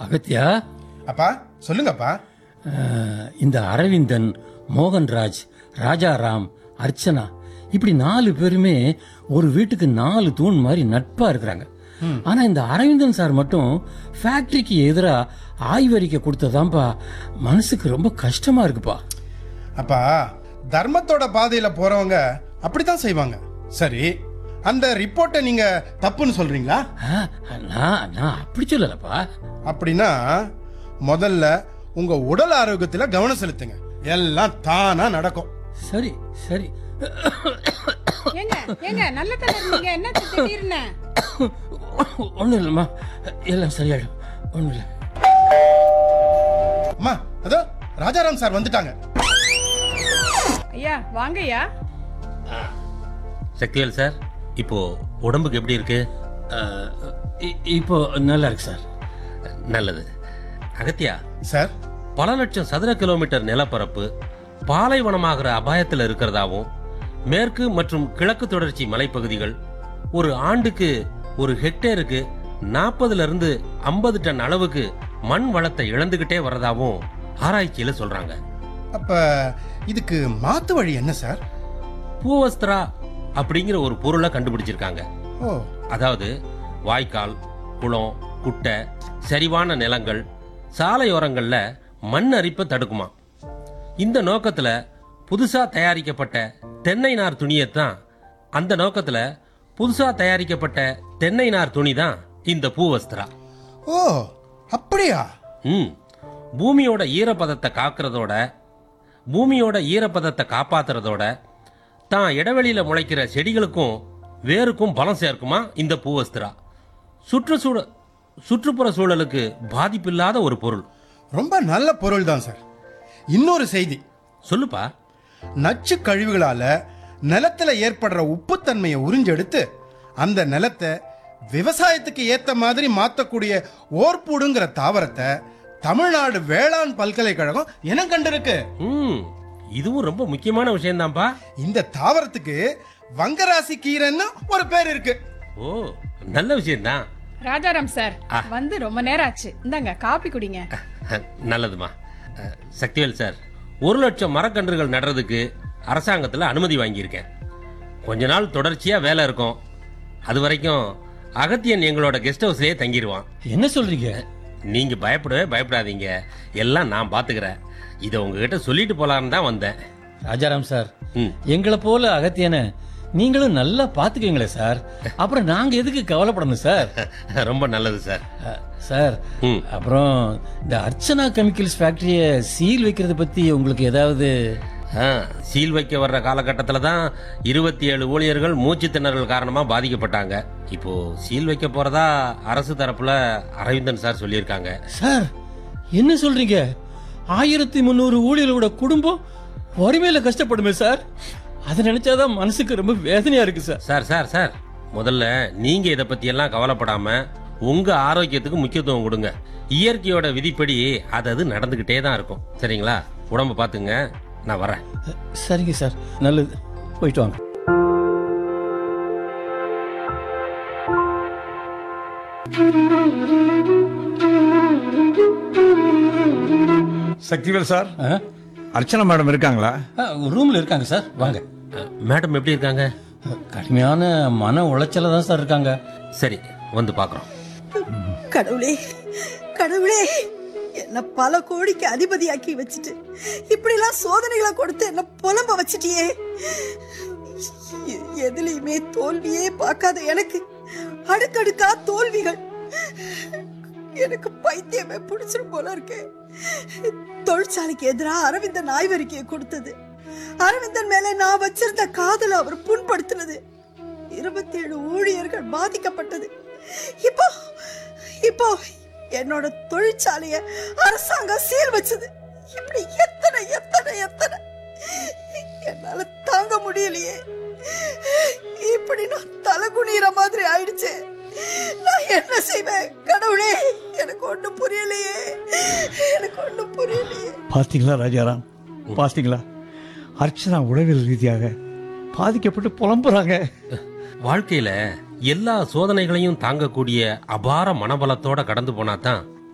அகத்தியா அப்பா சொல்லுங்கப்பா அஹ், இந்த அரவிந்தன் மோகன்ராஜ் ராஜாராம் அர்ச்சனா இப்படி நாலு பேருமே ஒரு வீட்டுக்கு நாலு தூண் மாதிரி நட்பா இருக்கிறாங்க ஆனா இந்த அரவிந்தன் சார் மட்டும் ஃபேக்டரிக்கு எதிரா ஆய்வறிக்கை கொடுத்ததாம்பா மனசுக்கு ரொம்ப கஷ்டமா இருக்குப்பா அப்பா தர்மத்தோட பாதையில போறவங்க அப்படித்தான் செய்வாங்க சரி அந்த ரிப்போர்ட்டை நீங்க தப்புன்னு சொல்றீங்களா அஹ், நான் நான் அப்படி சொல்லலப்பா அப்படின்னா முதல்ல உங்க உடல் ஆரோக்கியத்துல கவனம் செலுத்துங்க எல்லாம் தானா நடக்கும் சரி சரி ஏங்க ஏங்க நல்ல தலை நீங்க என்ன திடீர்னு ஒன்றும் இல்லைம்மா எல்லாம் சரியாயிடும் ஒன்றும் இல்லை அம்மா அதோ ராஜாராம் சார் வந்துட்டாங்க ஐயா வாங்கய்யா சக்திவேல் சார் இப்போ உடம்புக்கு எப்படி இருக்கு அஹ், இ- இப்போ நல்லா இருக்கு சார் நல்லது அகத்தியா சார் பல லட்சம் சதுர கிலோமீட்டர் நிலப்பரப்பு பாலைவனமாகிற அபாயத்தில் இருக்கிறதாவும் மேற்கு மற்றும் கிழக்கு தொடர்ச்சி மலைப்பகுதிகள் ஒரு ஆண்டுக்கு ஒரு ஹெக்டேருக்கு நாற்பதுல இருந்து ஐம்பது டன் அளவுக்கு மண் வளத்தை இழந்துகிட்டே வரதாவும் ஆராய்ச்சியில சொல்றாங்க அப்ப இதுக்கு மாத்து வழி என்ன சார் பூவஸ்திரா அப்படிங்கிற ஒரு பொருளை கண்டுபிடிச்சிருக்காங்க ஓ அதாவது வாய்க்கால் குளம் குட்டை சரிவான நிலங்கள் சாலையோரங்கள்ல மண் அரிப்பை தடுக்குமா இந்த நோக்கத்துல புதுசா தயாரிக்கப்பட்ட தென்னை நார் துணியைத்தான் அந்த நோக்கத்துல புதுசா தயாரிக்கப்பட்ட தென்னை நார் துணி தான் இந்த பூவஸ்திரா ஓ அப்படியா ம் பூமியோட ஈரப்பதத்தை காக்கிறதோட பூமியோட ஈரப்பதத்தை காப்பாத்துறதோட தான் இடைவெளியில முளைக்கிற செடிகளுக்கும் வேருக்கும் பலம் சேர்க்குமா இந்த பூவஸ்திரா சுற்றுச்சூழ சுற்றுப்புற சூழலுக்கு பாதிப்பில்லாத ஒரு பொருள் ரொம்ப நல்ல பொருள் தான் சார் இன்னொரு செய்தி சொல்லுப்பா நச்சு கழிவுகளால நிலத்துல ஏற்படுற உப்புத்தன்மையை உறிஞ்செடுத்து அந்த நிலத்தை விவசாயத்துக்கு ஏத்த மாதிரி மாத்தக்கூடிய ஓர்பூடுங்கிற தாவரத்தை தமிழ்நாடு வேளாண் பல்கலைக்கழகம் இனம் கண்டிருக்கு ம் இதுவும் ரொம்ப முக்கியமான விஷயம்தான்ப்பா இந்த தாவரத்துக்கு வங்கராசி கீரைன்னு ஒரு பேர் இருக்கு ஓ நல்ல விஷயம்தான் ராஜாராம் சார் வந்து ரொம்ப நேரம் ஆச்சு இந்தாங்க காப்பி குடிங்க நல்லதுமா அஹ், சக்திவேல் சார் ஒரு லட்சம் மரக்கன்றுகள் நடுறதுக்கு அரசாங்கத்தில் அனுமதி வாங்கியிருக்கேன் கொஞ்ச நாள் தொடர்ச்சியா வேலை இருக்கும் அது வரைக்கும் அகத்தியன் எங்களோட கெஸ்ட் ஹவுஸ்லயே தங்கிடுவான் என்ன சொல்றீங்க நீங்க பயப்படவே பயப்படாதீங்க எல்லாம் நான் பாத்துக்கிறேன் இதை உங்ககிட்ட சொல்லிட்டு போலான்னு தான் வந்தேன் ராஜாராம் சார் ம். எங்களை போல அகத்தியன நீங்களும் நல்லா பாத்துக்கீங்களே சார் அப்புறம் நாங்க எதுக்கு கவலைப்படணும் சார் ரொம்ப நல்லது சார் அஹ், சார் ம். அப்புறம் இந்த அர்ச்சனா கெமிக்கல்ஸ் ஃபேக்டரிய சீல் வைக்கிறத பத்தி உங்களுக்கு ஏதாவது ஆ, சீல் வைக்க வர்ற காலகட்டத்தில் தான் இருபத்தி ஏழு ஊழியர்கள் மூச்சு திணறல் காரணமா பாதிக்கப்பட்டாங்க இப்போ சீல் வைக்க போறதா அரசு தரப்புல அரவிந்தன் சார் சொல்லியிருக்காங்க சார் என்ன சொல்றீங்க ஆயிரத்தி முந்நூறு ஊழியர்களோட குடும்பம் வறுமையில கஷ்டப்படுமே சார் அதை நினைச்சாதான் மனசுக்கு ரொம்ப வேதனையா இருக்கு சார் சார் சார் சார் முதல்ல நீங்க இதை பத்தி எல்லாம் கவலைப்படாம உங்க ஆரோக்கியத்துக்கு முக்கியத்துவம் கொடுங்க இயற்கையோட விதிப்படி அது அது நடந்துகிட்டே தான் இருக்கும் சரிங்களா உடம்ப பாத்துங்க நான் வரேன் சரிங்க சார் நல்லது போயிட்டு வாங்க சக்திவேல் சார் ஆ? அர்ச்சனா மேடம் இருக்காங்களா ஆ, ரூம்ல இருக்காங்க சார் வாங்க அஹ், மேடம் எப்படி இருக்காங்க கடுமையான மன உளைச்சல தான் சார் இருக்காங்க சரி வந்து பாக்குறோம் கடவுளே கடவுளே என்ன பல கோடிக்கு அதிபதியாக்கி வச்சுட்டு இப்படிலாம் சோதனைகளை கொடுத்து என்ன புலம்ப வச்சிட்டியே எ- எதுலயுமே தோல்வியே பார்க்காத எனக்கு அடுக்கடுக்கா தோல்விகள் எனக்கு பைத்தியமே பிடிச்சிரும் போல இருக்கு தொழிற்சாலைக்கு எதிராக அரவிந்தன் ஆய்வறிக்கையை கொடுத்தது அரவிந்தன் மேல நான் வச்சிருந்த காதல அவர் புண்படுத்தினது இருபத்தி ஏழு ஊழியர்கள் பாதிக்கப்பட்டது இப்போ இப்போ என்னோட தொழிற்சாலைய அரசாங்கம் சீல் வச்சது இப்படி எத்தனை எத்தனை எத்தனை என்னால தாங்க முடியலையே இப்படி நான் தலை குனிகிற மாதிரி ஆயிடுச்சு நான் என்ன செய்வேன் கடவுளே எனக்கு ஒண்ணும் புரியலையே எனக்கு ஒண்ணும் புரியலையே பாத்தீங்களா ராஜாராம் பாத்தீங்களா அர்ச்சனா உளவியல் ரீதியாக பாதிக்கப்பட்டு புலம்புறாங்க வாழ்க்கையில எல்லா சோதனைகளையும் தாங்கக்கூடிய அபார மனபலத்தோட கடந்து போனா தான்